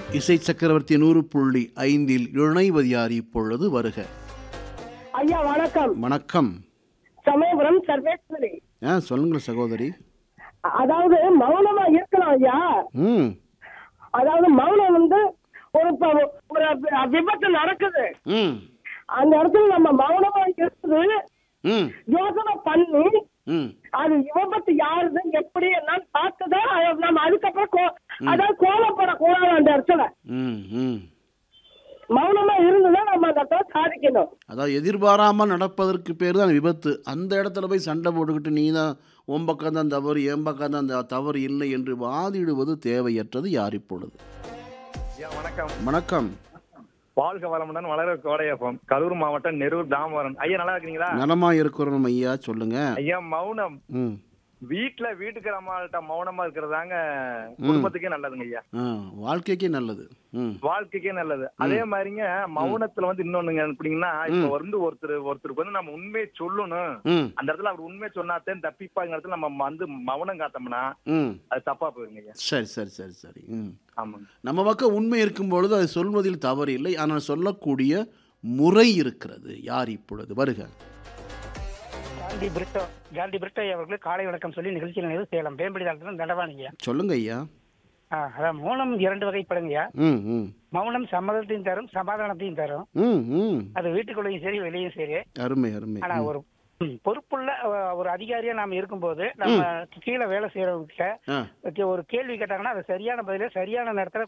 இசை சக்கரவர்த்தி நூறு புள்ளி ஐந்தில் இணைவது யார் இப்பொழுது வருக ஐயா வணக்கம் வணக்கம் சமயபுரம் சர்வேஸ்வரி ஆ சொல்லுங்கள் சகோதரி அதாவது மௌனமா இருக்கலாம் ஐயா ம் அதாவது மௌனம் வந்து ஒரு ப- ஒரு வி- விபத்து நடக்குது ம் அந்த இடத்துல நம்ம மௌனமா இருக்குது ம் யோசனை பண்ணி ம் அது விபத்து யாருது எப்படி எல்லாம் பார்த்துதான் அது நம்ம அதுக்கப்புறம் கோ- அதாவது கோலப்படக்கூடாது அந்த இடத்துல ம் ம் மௌனமா இருந்துதான் நம்ம அந்த இடத்துல சாதிக்கணும் அதாவது எதிர்பாராமல் நடப்பதற்கு பேர் தான் விபத்து அந்த இடத்துல போய் சண்டை போட்டுக்கிட்டு நீ தான் உன் பக்கம் தான் தவறு என் பக்கம் தான் த- தவறு இல்லை என்று வாதிடுவது தேவையற்றது யார் இப்பொழுது ஐயா வணக்கம் வணக்கம் வாழ்க வளமுடன் வளர கோடையப்பம் கரூர் மாவட்டம் நெரூர் தாமவரம் ஐயா நல்லா இருக்கீங்களா நலமா இருக்கிறோம் ஐயா சொல்லுங்க ஐயா மௌனம் ம் வீட்டுல வீட்டுக்கு நம்மள்ட்ட மௌனமா இருக்கிறதாங்க குடும்பத்துக்கே நல்லதுங்க ஐயா ஆ வாழ்க்கைக்கே நல்லது ம் வாழ்க்கைக்கே நல்லது அதே மாதிரிங்க மௌனத்துல வந்து இன்னொன்னுங்க எப்படிங்கன்னா இப்ப வந்து ஒருத்தர் ஒருத்தருக்கு வந்து நம்ம உண்மையை சொல்லணும் ம் அந்த இடத்துல அவர் உண்மையை சொன்னாத்தேன் தப்பிப்பாங்க இடத்துல நம்ம வந்து மௌனம் காத்தோம்னா ம் அது தப்பா போயிருங்க ஐயா சரி சரி சரி சரி ம் ஆமாங்க நம்ம பக்கம் உண்மை இருக்கும் பொழுது அதை சொல்வதில் தவறு இல்லை ஆனால் சொல்லக்கூடிய முறை இருக்கிறது யார் இப்பொழுது வருக காந்தி பிரிட்டோ காந்தி பிரிட்டோ அவர்களுக்கு காலை வணக்கம் சொல்லி நிகழ்ச்சியில் நிறைவு செய்யலாம் வேம்படி தாளத்தில் தண்டவாணிங்க சொல்லுங்க ஐயா அதான் மௌனம் இரண்டு வகைப்படுங்கய்யா ம் ம் மௌனம் சம்மதத்தையும் தரும் சமாதானத்தையும் தரும் ம் ம் அது வீட்டுக்குள்ளேயும் சரி வெளியும் சரி அருமை அருமை ஆனா ஒரு ம், பொறுப்புள்ள அஹ், ஒரு அதிகாரியா நாம இருக்கும்போது நம்ம கீழே வேலை செய்யறவங்க ஆ ஒரு கேள்வி கேட்டாங்கன்னா அது சரியான பதில சரியான நேரத்துல